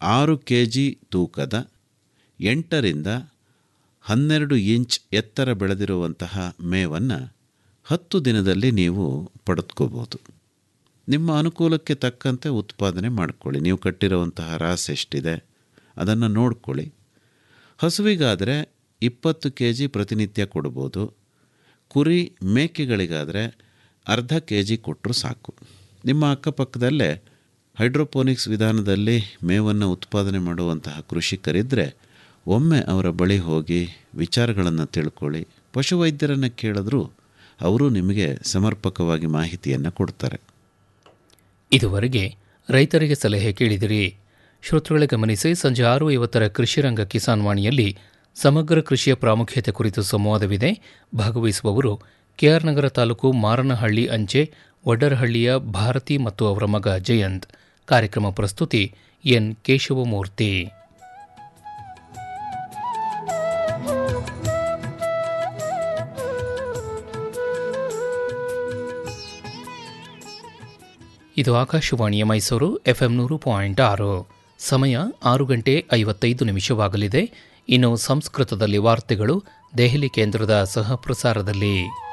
ಆರು K G ತೂಕದ ಎಂಟರಿಂದ ಹನ್ನೆರಡು ಇಂಚ್ ಎತ್ತರ ಬೆಳೆದಿರುವಂತಹ ಮೇವನ್ನು ಹತ್ತು ದಿನದಲ್ಲಿ ನೀವು ಪಡೆದುಕೋಬೋದು ನಿಮ್ಮ ಅನುಕೂಲಕ್ಕೆ ತಕ್ಕಂತೆ ಉತ್ಪಾದನೆ ಮಾಡಿಕೊಳ್ಳಿ ನೀವು ಕಟ್ಟಿರುವಂತಹ ರಾಸ್ ಎಷ್ಟಿದೆ ಅದನ್ನು ನೋಡ್ಕೊಳ್ಳಿ ಹಸುವಿಗಾದರೆ ಇಪ್ಪತ್ತು ಕೆ ಜಿ ಪ್ರತಿನಿತ್ಯ ಕೊಡ್ಬೋದು ಕುರಿ ಮೇಕೆಗಳಿಗಾದರೆ ಅರ್ಧ ಕೆ ಜಿ ಕೊಟ್ಟರು ಸಾಕು ನಿಮ್ಮ ಅಕ್ಕಪಕ್ಕದಲ್ಲೇ ಹೈಡ್ರೋಪೋನಿಕ್ಸ್ ವಿಧಾನದಲ್ಲಿ ಮೇವನ್ನು ಉತ್ಪಾದನೆ ಮಾಡುವಂತಹ ಕೃಷಿಕರಿದ್ದರೆ ಒಮ್ಮೆ ಅವರ ಬಳಿ ಹೋಗಿ ವಿಚಾರಗಳನ್ನು ತಿಳ್ಕೊಳ್ಳಿ ಪಶುವೈದ್ಯರನ್ನು ಕೇಳಿದ್ರೂ ಅವರು ನಿಮಗೆ ಸಮರ್ಪಕವಾಗಿ ಮಾಹಿತಿಯನ್ನು ಕೊಡ್ತಾರೆ ಇದುವರೆಗೆ ರೈತರಿಗೆ ಸಲಹೆ ಕೇಳಿದಿರಿ ಶ್ರೋತೃಗಳೇ ಗಮನಿಸಿ ಸಂಜೆ ಆರು ಐವತ್ತರ ಕೃಷಿರಂಗ ಕಿಸಾನ್ ವಾಣಿಯಲ್ಲಿ ಸಮಗ್ರ ಕೃಷಿಯ ಪ್ರಾಮುಖ್ಯತೆ ಕುರಿತು ಸಂವಾದವಿದೆ ಭಾಗವಹಿಸುವವರು ಕೆಆರ್ ನಗರ ತಾಲೂಕು ಮಾರನಹಳ್ಳಿ ಅಂಚೆ ವಡ್ಡರಹಳ್ಳಿಯ ಭಾರತಿ ಮತ್ತು ಅವರ ಮಗ ಜಯಂತ್ ಕಾರ್ಯಕ್ರಮ ಪ್ರಸ್ತುತಿ ಎನ್ ಕೇಶವಮೂರ್ತಿ ಇದು ಆಕಾಶವಾಣಿಯ ಮೈಸೂರು ಎಫ್ಎಂ ನೂರು ಪಾಯಿಂಟ್ ಆರು ಸಮಯ ಆರು ಗಂಟೆ ಐವತ್ತೈದು ನಿಮಿಷವಾಗಲಿದೆ ಇನ್ನು ಸಂಸ್ಕೃತದಲ್ಲಿ ವಾರ್ತೆಗಳು ದೆಹಲಿ ಕೇಂದ್ರದ ಸಹ ಪ್ರಸಾರದಲ್ಲಿ